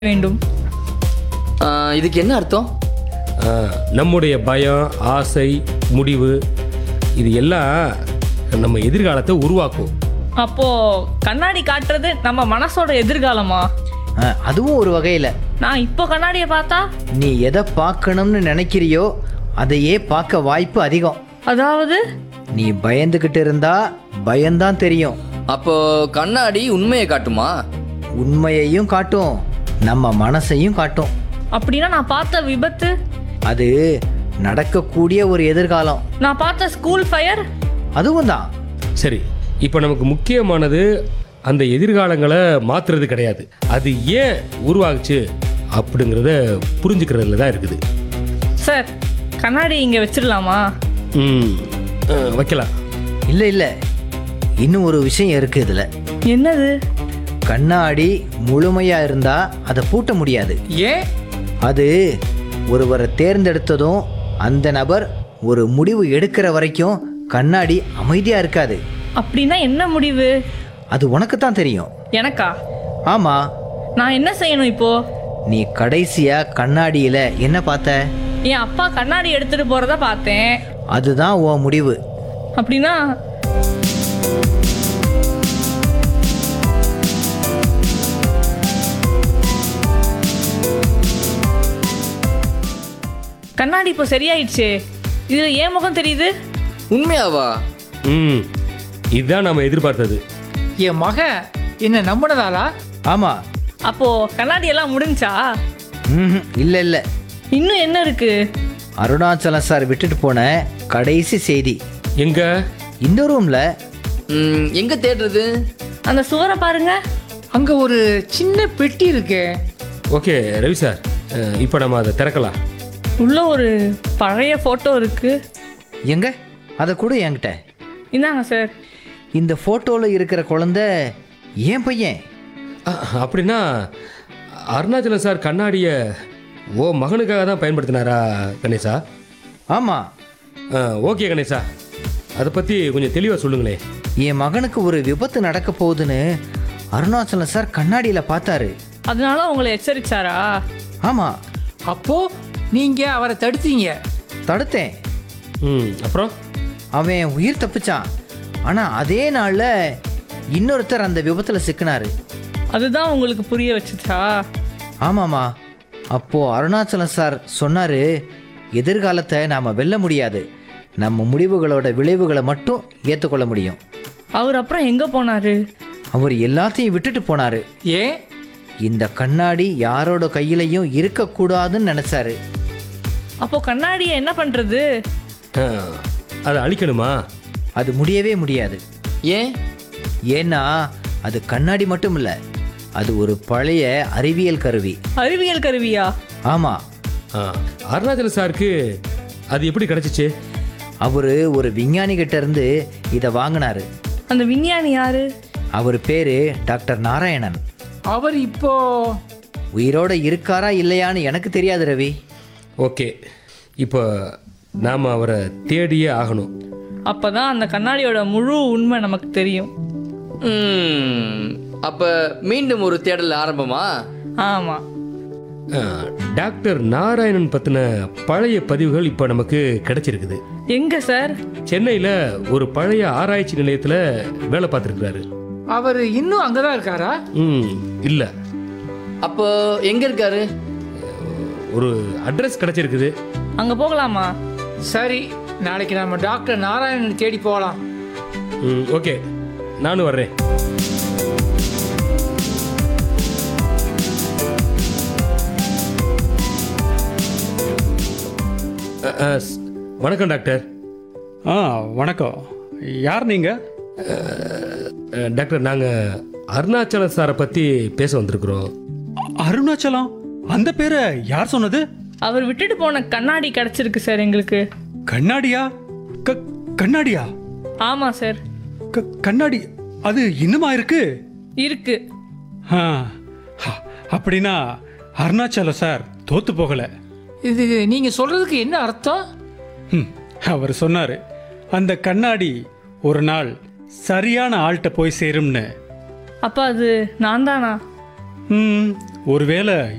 வேண்டும் ஆ, இதுக்கு என்ன அர்த்தம் ஆ, நம்முடைய பயம் ஆசை முடிவு இது எல்லாம் நம்ம எதிர்காலத்தை உருவாக்கும் அப்போ கண்ணாடி காட்டுறது நம்ம மனசோட எதிர்காலமா ஆ, அதுவும் ஒரு வகையில் நான் இப்போ கண்ணாடியை பார்த்தா நீ எதை பார்க்கணும்னு நினைக்கிறியோ அதையே பார்க்க வாய்ப்பு அதிகம் அதாவது நீ பயந்துக்கிட்டு இருந்தா பயம்தான் தெரியும் அப்போ கண்ணாடி உண்மையை காட்டுமா உண்மையையும் காட்டும் நம்ம மனசையும் காட்டும் அப்படின்னா நான் பார்த்த விபத்து அது நடக்கக்கூடிய ஒரு எதிர்காலம் நான் பார்த்த ஸ்கூல் ஃபயர் அதுவும் தான் சரி இப்போ நமக்கு முக்கியமானது அந்த எதிர்காலங்களை மாற்றுறது கிடையாது அது ஏன் உருவாகுச்சு அப்படிங்கிறத புரிஞ்சுக்கிறதுல தான் இருக்குது சார் கண்ணாடி இங்கே வச்சிடலாமா ம் ஆ, வைக்கலாம் இல்லை இல்லை இன்னும் ஒரு விஷயம் இருக்கு இதில் என்னது கண்ணாடி முழுமையாக இருந்தால் அதை பூட்ட முடியாது ஏன் அது ஒருவரை தேர்ந்தெடுத்ததும் அந்த நபர் ஒரு முடிவு எடுக்கிற வரைக்கும் கண்ணாடி அமைதியாக இருக்காது அப்படின்னா என்ன முடிவு அது உனக்கு தான் தெரியும் எனக்கா ஆமாம் நான் என்ன செய்யணும் இப்போ நீ கடைசியாக கண்ணாடியில் என்ன பார்த்த என் அப்பா கண்ணாடி எடுத்துட்டு போறத பார்த்தேன் அதுதான் உன் முடிவு அப்படின்னா கண்ணாடி இப்போ சரியாயிடுச்சு இதுல ஏன் முகம் தெரியுது உண்மையாவா ம் இதுதான் நம்ம எதிர்பார்த்தது என் மகன் என்ன நம்பினதாலா ஆமாம் அப்போ கண்ணாடி எல்லாம் முடிஞ்சா ம் இல்லை இல்லை இன்னும் என்ன இருக்கு அருணாச்சலம் சார் விட்டுட்டு போன கடைசி செய்தி எங்க இந்த ரூமில் ம், எங்க தேடுறது அந்த சுவரை பாருங்க அங்க ஒரு சின்ன பெட்டி இருக்கு ஓகே ரவி சார் இப்போ நம்ம அதை திறக்கலாம் உள்ள ஒரு பழைய போட்டோ இருக்கு எங்க அதை கூட என்கிட்ட இந்தாங்க சார் இந்த ஃபோட்டோவில் இருக்கிற குழந்தை ஏன் பையன் அ, அப்படின்னா அருணாச்சலம் சார் கண்ணாடியை ஓ மகனுக்காக தான் பயன்படுத்தினாரா கணேசா ஆமாம் ஆ, ஓகே கணேசா அதை பற்றி கொஞ்சம் தெளிவாக சொல்லுங்களே என் மகனுக்கு ஒரு விபத்து நடக்க போகுதுன்னு அருணாச்சலம் சார் கண்ணாடியில் பார்த்தாரு அதனால உங்களை எச்சரிச்சாரா ஆமாம் அப்போ நீங்க அவரை தடுத்தீங்க தடுத்தேன் ம் அப்புறம் அவன் உயிர் தப்பிச்சான் ஆனால் அதே நாளில் இன்னொருத்தர் அந்த விபத்தில் சிக்கினாரு அதுதான் உங்களுக்கு புரிய வச்சுச்சா ஆமாம்மா அப்போது அருணாச்சலம் சார் சொன்னார் எதிர்காலத்தை நாம் வெல்ல முடியாது நம்ம முடிவுகளோட விளைவுகளை மட்டும் ஏற்றுக்கொள்ள முடியும் அவர் அப்புறம் எங்க போனாரு அவர் எல்லாத்தையும் விட்டுட்டு போனார் ஏன் இந்த கண்ணாடி யாரோட கையிலையும் இருக்கக்கூடாதுன்னு நினச்சாரு அப்போ கண்ணாடியை என்ன பண்றது ஆ, அதை அழிக்கணுமா அது முடியவே முடியாது ஏன் ஏன்னா அது கண்ணாடி மட்டும் இல்லை அது ஒரு பழைய அறிவியல் கருவி அறிவியல் கருவியா ஆமாம் ஆ, அருணாச்சலம் சாருக்கு அது எப்படி கிடச்சிச்சு அவர் ஒரு விஞ்ஞானி கிட்ட இருந்து இதை வாங்கினாரு அந்த விஞ்ஞானி யாரு அவர் பேர் டாக்டர் நாராயணன் அவர் இப்போ உயிரோட இருக்காரா இல்லையான்னு எனக்கு தெரியாது ரவி ஓகே இப்போ நாம் அவரை தேடியே ஆகணும் அப்பதான் அந்த கண்ணாடியோட முழு உண்மை நமக்கு தெரியும் ம், அப்ப மீண்டும் ஒரு தேடல் ஆரம்பமா ஆமா ஆ, டாக்டர் நாராயணன் பற்றின பழைய பதிவுகள் இப்போ நமக்கு கிடைச்சிருக்குது எங்க சார் சென்னையில் ஒரு பழைய ஆராய்ச்சி நிலையத்தில் வேலை பார்த்துருக்குறாரு அவர் இன்னும் அங்கதான் இருக்காரா ம் இல்லை அப்போ எங்க இருக்காரு ஒரு அட்ரஸ் கிடைச்சிருக்குது அங்க போகலாமா சரி நாளைக்கு நம்ம டாக்டர் நாராயணன் தேடி போகலாம் ம் ஓகே நானும் வர்றேன் அ, அ, ஸ்- வணக்கம் டாக்டர் ஆ வணக்கம் யார் நீங்கள் அ, டாக்டர் நாங்கள் அருணாச்சலம் சாரை பற்றி பேச வந்திருக்கிறோம் அருணாச்சலம் அந்த பேரை யார் சொன்னது அவர் விட்டுட்டு போன கண்ணாடி கிடைச்சிருக்கு சார் எங்களுக்கு கண்ணாடியா க கண்ணாடியா ஆமா சார் க கண்ணாடி அது இன்னுமா இருக்கு இருக்கு ஆ ஹ, அப்படின்னா அருணாச்சலம் சார் தோத்து போகல இது நீங்க சொல்றதுக்கு என்ன அர்த்தம் ம், அவர் சொன்னார் அந்த கண்ணாடி ஒரு நாள் சரியான ஆள்கிட்ட போய் சேரும்னு அப்ப அது நான் தானா ம், ஒருவேளை